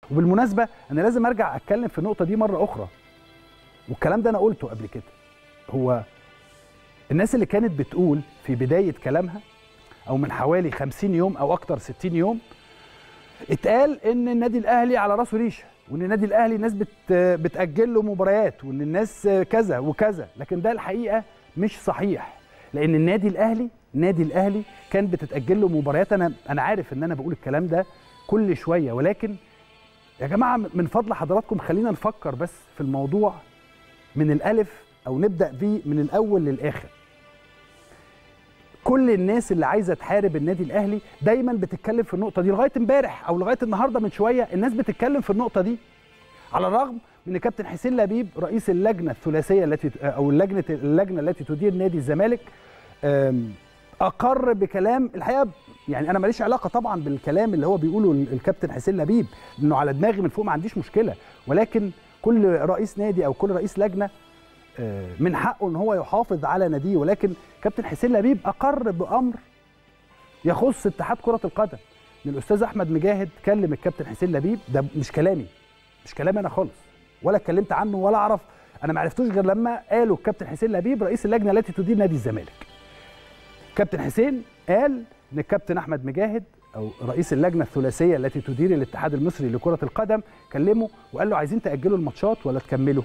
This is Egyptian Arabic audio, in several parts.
وبالمناسبه انا لازم ارجع اتكلم في النقطه دي مره اخرى والكلام ده انا قلته قبل كده هو الناس اللي كانت بتقول في بدايه كلامها او من حوالي 50 يوم او اكتر 60 يوم اتقال ان النادي الاهلي على راسه ريشه وان النادي الاهلي الناس بت بتاجل له مباريات وان الناس كذا وكذا لكن ده الحقيقه مش صحيح لان النادي الاهلي النادي الاهلي كان بتتاجل له مباريات انا انا عارف ان انا بقول الكلام ده كل شويه ولكن يا جماعه من فضل حضراتكم خلينا نفكر بس في الموضوع من الالف او نبدا بيه من الاول للاخر كل الناس اللي عايزه تحارب النادي الاهلي دايما بتتكلم في النقطه دي لغايه امبارح او لغايه النهارده من شويه الناس بتتكلم في النقطه دي على الرغم من ان كابتن حسين لبيب رئيس اللجنه الثلاثيه التي او اللجنه اللجنه التي تدير نادي الزمالك اقر بكلام الحقيقه يعني انا ماليش علاقه طبعا بالكلام اللي هو بيقوله الكابتن حسين لبيب انه على دماغي من فوق ما عنديش مشكله ولكن كل رئيس نادي او كل رئيس لجنه من حقه ان هو يحافظ على ناديه ولكن كابتن حسين لبيب اقر بامر يخص اتحاد كره القدم ان الاستاذ احمد مجاهد كلم الكابتن حسين لبيب ده مش كلامي مش كلامي انا خالص ولا اتكلمت عنه ولا اعرف انا ما عرفتوش غير لما قالوا الكابتن حسين لبيب رئيس اللجنه التي تدير نادي الزمالك كابتن حسين قال ان الكابتن احمد مجاهد او رئيس اللجنه الثلاثيه التي تدير الاتحاد المصري لكره القدم كلمه وقال له عايزين تاجلوا الماتشات ولا تكملوا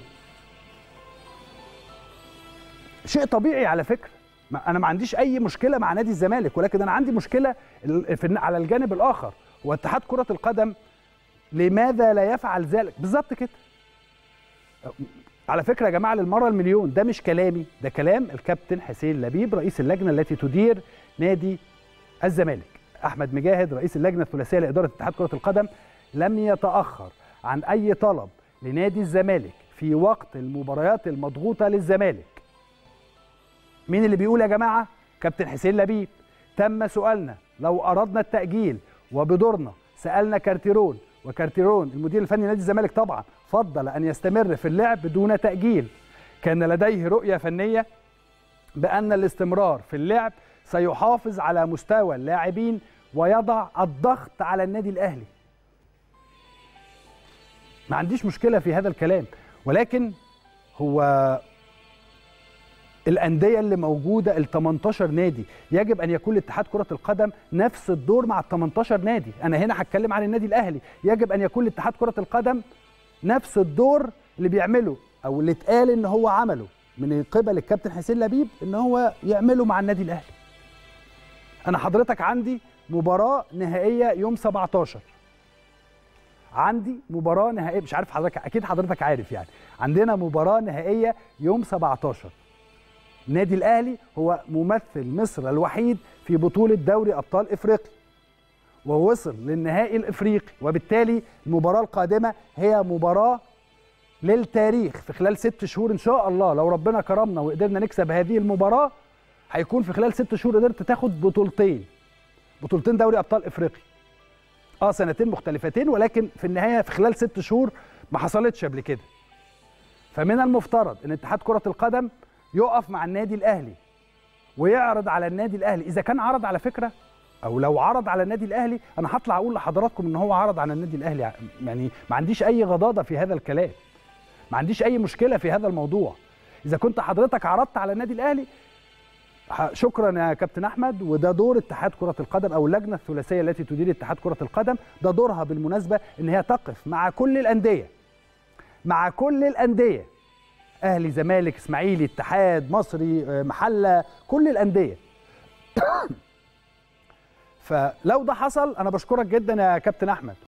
شيء طبيعي على فكره انا ما عنديش اي مشكله مع نادي الزمالك ولكن انا عندي مشكله في على الجانب الاخر هو اتحاد كره القدم لماذا لا يفعل ذلك بالظبط كده على فكره يا جماعه للمره المليون ده مش كلامي ده كلام الكابتن حسين لبيب رئيس اللجنه التي تدير نادي الزمالك احمد مجاهد رئيس اللجنه الثلاثيه لاداره اتحاد كره القدم لم يتاخر عن اي طلب لنادي الزمالك في وقت المباريات المضغوطه للزمالك مين اللي بيقول يا جماعه كابتن حسين لبيب تم سؤالنا لو اردنا التاجيل وبدورنا سالنا كارتيرون وكارتيرون المدير الفني لنادي الزمالك طبعا فضل ان يستمر في اللعب دون تاجيل كان لديه رؤيه فنيه بان الاستمرار في اللعب سيحافظ على مستوى اللاعبين ويضع الضغط على النادي الاهلي ما عنديش مشكله في هذا الكلام ولكن هو الانديه اللي موجوده ال 18 نادي يجب ان يكون لاتحاد كره القدم نفس الدور مع ال 18 نادي انا هنا هتكلم عن النادي الاهلي يجب ان يكون لاتحاد كره القدم نفس الدور اللي بيعمله او اللي اتقال ان هو عمله من قبل الكابتن حسين لبيب ان هو يعمله مع النادي الاهلي انا حضرتك عندي مباراه نهائيه يوم 17 عندي مباراه نهائيه مش عارف حضرتك اكيد حضرتك عارف يعني عندنا مباراه نهائيه يوم 17 النادي الاهلي هو ممثل مصر الوحيد في بطوله دوري ابطال افريقيا ووصل للنهائي الافريقي وبالتالي المباراه القادمه هي مباراه للتاريخ في خلال ست شهور ان شاء الله لو ربنا كرمنا وقدرنا نكسب هذه المباراه هيكون في خلال ست شهور قدرت تاخد بطولتين بطولتين دوري ابطال افريقيا اه سنتين مختلفتين ولكن في النهايه في خلال ست شهور ما حصلتش قبل كده فمن المفترض ان اتحاد كره القدم يقف مع النادي الاهلي ويعرض على النادي الاهلي اذا كان عرض على فكره او لو عرض على النادي الاهلي انا هطلع اقول لحضراتكم ان هو عرض على النادي الاهلي يعني ما عنديش اي غضاضه في هذا الكلام ما عنديش اي مشكله في هذا الموضوع اذا كنت حضرتك عرضت على النادي الاهلي شكرا يا كابتن احمد وده دور اتحاد كره القدم او اللجنه الثلاثيه التي تدير اتحاد كره القدم ده دورها بالمناسبه ان هي تقف مع كل الانديه مع كل الانديه اهلي زمالك اسماعيلي اتحاد مصري محله كل الانديه فلو ده حصل انا بشكرك جدا يا كابتن احمد